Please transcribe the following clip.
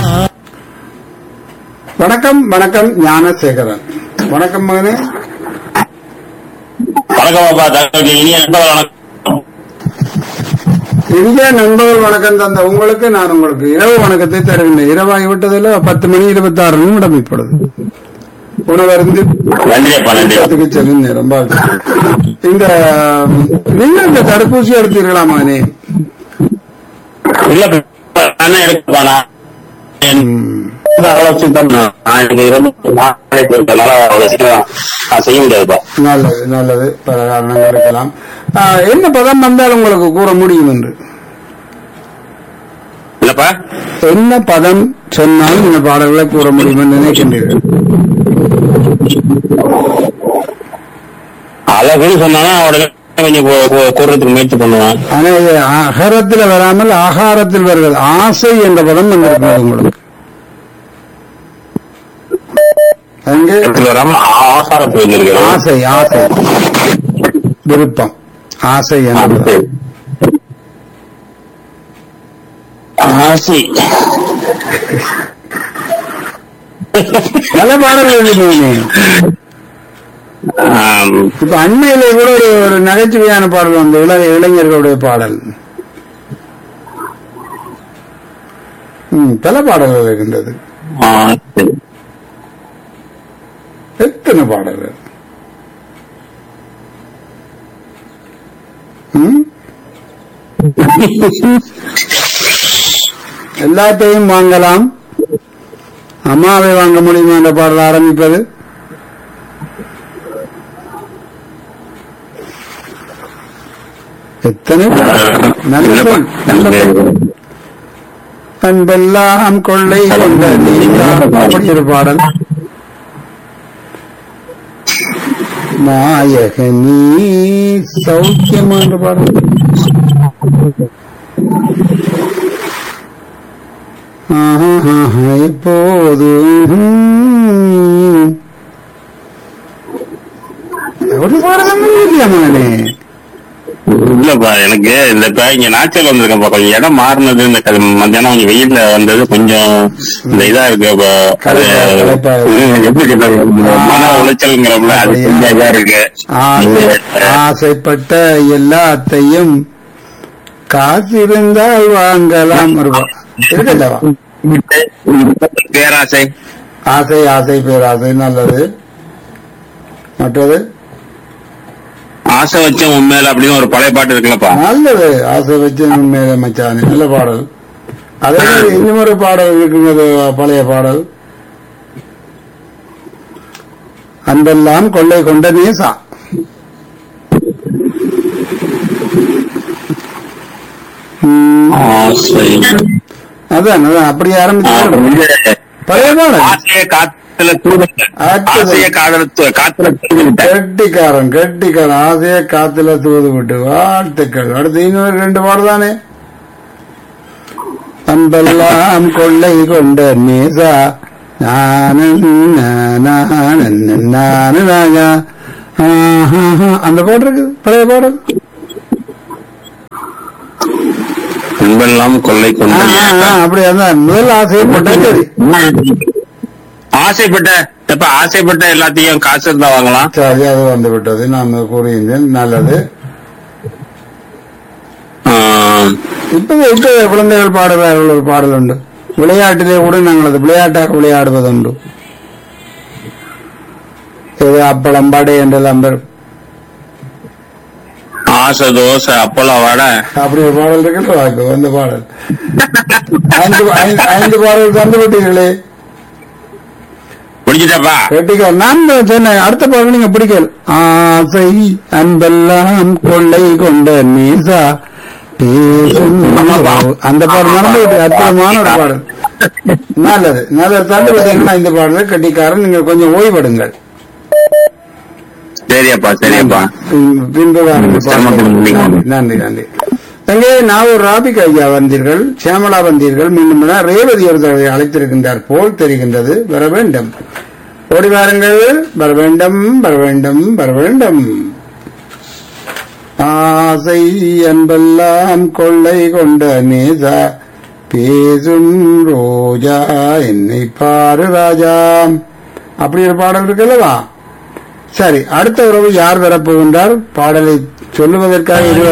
வணக்கம் வணக்கம் ஞானசேகரன் வணக்கம் மகனே வணக்கம் அப்பா தங்களுக்கு இனிய நண்பர்கள் வணக்கம் இந்திய நண்பர்கள் வணக்கம் தந்த உங்களுக்கு நான் உங்களுக்கு இரவு வணக்கத்தை தருகின்றேன் இரவாகி விட்டதில் பத்து மணி இருபத்தி ஆறு நிமிடம் இப்பொழுது உணவருந்து நன்றி அப்பா நன்றி இடத்துக்கு செல்லும் நேரம் பாருங்க. இந்த நீங்க இந்த தடுப்பூசி எடுத்தீர்களா மகனே இல்ல நானே எடுக்கப்பா நான் ம். அவ்வளவு சுத்தம் நான் எனக்கு இருந்து நாளைக்கு இருக்கனால அவ்வளவு சீக்கிரம் நான் செய்ய முடியாதுப்பா நல்லது நல்லது பல காரணங்கள் இருக்கலாம் ஆ, என்ன பதம் வந்தால் உங்களுக்கு கூற முடியும் என்று இல்லப்பா என்ன பதம் சொன்னால் இந்த பாடல்களை கூற முடியும் என்று நினைக்கின்றீர்கள் அழகுன்னு சொன்னாலும் உடனே கொஞ்சம் கூ- கூ- கூறுறதுக்கு முயற்சி பண்ணுவேன் ஆனா இது அகரத்தில் வராமல் ஆகாரத்தில் வருகிறது ஆசை என்ற பதம் வந்திருக்கிறது உங்களுக்கு அங்கே இடத்துல வராம ஆசாரம் போயிருந்திருக்கிறேன் ஆசை ஆசை விருப்பம் ஆசை என்பது ஆசை நல்ல பாடல்கள் எழுதினீங்க ஆம், இப்ப அண்மையிலே கூட ஒரு ஒரு நகைச்சுவையான பாடல் வந்து இள இளைஞர்களுடைய பாடல் ம், பல பாடல்கள் இருக்கின்றது ஆசை. எத்தனை பாடல்கள் ம்? எல்லாத்தையும் வாங்கலாம் அம்மாவை வாங்க முடியுமா என்ற பாடல் ஆரம்பிப்பது எத்தனை பாடல்கள்? நல்ல சொல், நல்ல சொல். அன்பெல்லாம் கொள்ளை கொண்ட நீலா அப்படி ஒரு பாடல் நாயக நீ சௌக்கியமா என்ற பாடல் ஆஹா, இப்போது ம். ஒரு பாடலும் இல்லையா மகனே இல்லப்பா எனக்கு இந்த இப்ப இங்க நாச்சல் வந்திருக்கேன்ப்பா கொஞ்சம் இடம் மாறினது இந்த க- மத்தியானம் கொஞ்சம் வெயில்ல வந்தது கொஞ்சம் இந்த இதா இருக்கு இப்ப அது களைப்பா இருக்கு. இது எப்படி சொல்றது? மன உளைச்சல்ங்கிறோம்ல அது அப்படியா? கொஞ்சம் இதா இருக்கு ஆசை ஆசைப்பட்ட எல்லாத்தையும் காசிருந்தால் வாங்கலாம் ஒரு பா- இருக்குல்லவா பேராசை ஆசை ஆசை பேராசை நல்லது மற்றது ஆசை வச்ச உண்மையில அப்படின்னு ஒரு பழைய பாட்டு இருக்குல்லப்பா நல்லது ஆசை வச்சு மேல மச்சானே நல்ல பாடல் அதே மாதிரி இன்னும் ஒரு பாடல் இருக்குங்கிறது பழைய பாடல் அன்பெல்லாம் கொள்ளை கொண்ட நேசா ம், ஆசை அதான் அதான் அப்படி ஆரம்பிச்சு பழைய பாடல் ஆசைய காத்துல தூதுட்ட அடுத்தது. ஆசைய காதல தூ- காத்துல தூதுட்ட கெட்டிக்காரன் கெட்டிக்காரன் ஆசைய காத்துல தூது விட்டு வாழ்த்துக்கள் அடுத்து இன்னொரு ரெண்டு பாடு தானே அன்பெல்லாம் கொள்ளை கொண்ட நேசா நானன் நானன் நானு ராஜா ஆஹாஹா. அந்த பாட்டு இருக்கு பழைய பாடல் அன்பெல்லாம் கொள்ளை ஆ, கொண்டு ஆ, ஆ, அப்படி அதான் முதல் ஆசையை போட்டா சரி ஆசைப்பட்ட இப்ப ஆசைப்பட்ட எல்லாத்தையும் காசு இருந்தா வாங்கலாம் சரி அது வந்து விட்டது நான் கூறியிருந்தேன் நல்லது ஆஹ், இப்ப இப்ப குழந்தைகள் பாடுகிற ஒரு பாடல் உண்டு விளையாட்டிலே கூட நாங்கள் அது விளையாட்டாக விளையாடுவதுண்டு இது அப்பளம் படை என்றெல்லாம் வரும் ஆசை தோசை அப்பளம் வடை அப்படி ஒரு பாடல் இருக்குல்ல வாக்கு அந்த பாடல் ஐந்து ஐந்து- ஐந்து பாடல் தந்து விட்டீர்களே பிடிச்சிட்டப்பா கேட்டீங்க நான் தான் சொன்னேன் அடுத்த பாடல் நீங்க பிடிக்கல ஆசை அன்பெல்லாம் கொள்ளை கொண்ட நீசா பேசும் உறவு. அந்த பாடல் நடந்து விட்டு அற்புதமான ஒரு பாடல் நல்லது நல்லது தந்து விட்டீங்கன்னா இந்த பாடல் கட்டிக்காரன் நீங்க கொஞ்சம் ஓய்வெடுங்கள் சரியப்பா சரியப்பா பின்- பின்பு வாருங்கள் சிரமத்துக்கு நன்றி. நன்றி, நன்றி நன்றி அங்கே நாவூர் ராபிக் ஐயா வந்தீர்கள் சியாமலா வந்தீர்கள் மீண்டும் என ரேவதி ஒருத்தரை அழைத்திருக்கின்றார் போல் தெரிகின்றது வர வேண்டும் ஓடி வாருங்கள் வர வேண்டும் வர வேண்டும் வர வேண்டும் ஆசை அன்பெல்லாம் கொள்ளை கொண்ட நேசா பேசும் ரோஜா என்னை பாரு ராஜா அப்படி ஒரு பாடல் இருக்குல்லவா சரி அடுத்த உறவு யார் வரப்போகின்றார் பாடலை சொல்லுவதற்காக இருவர்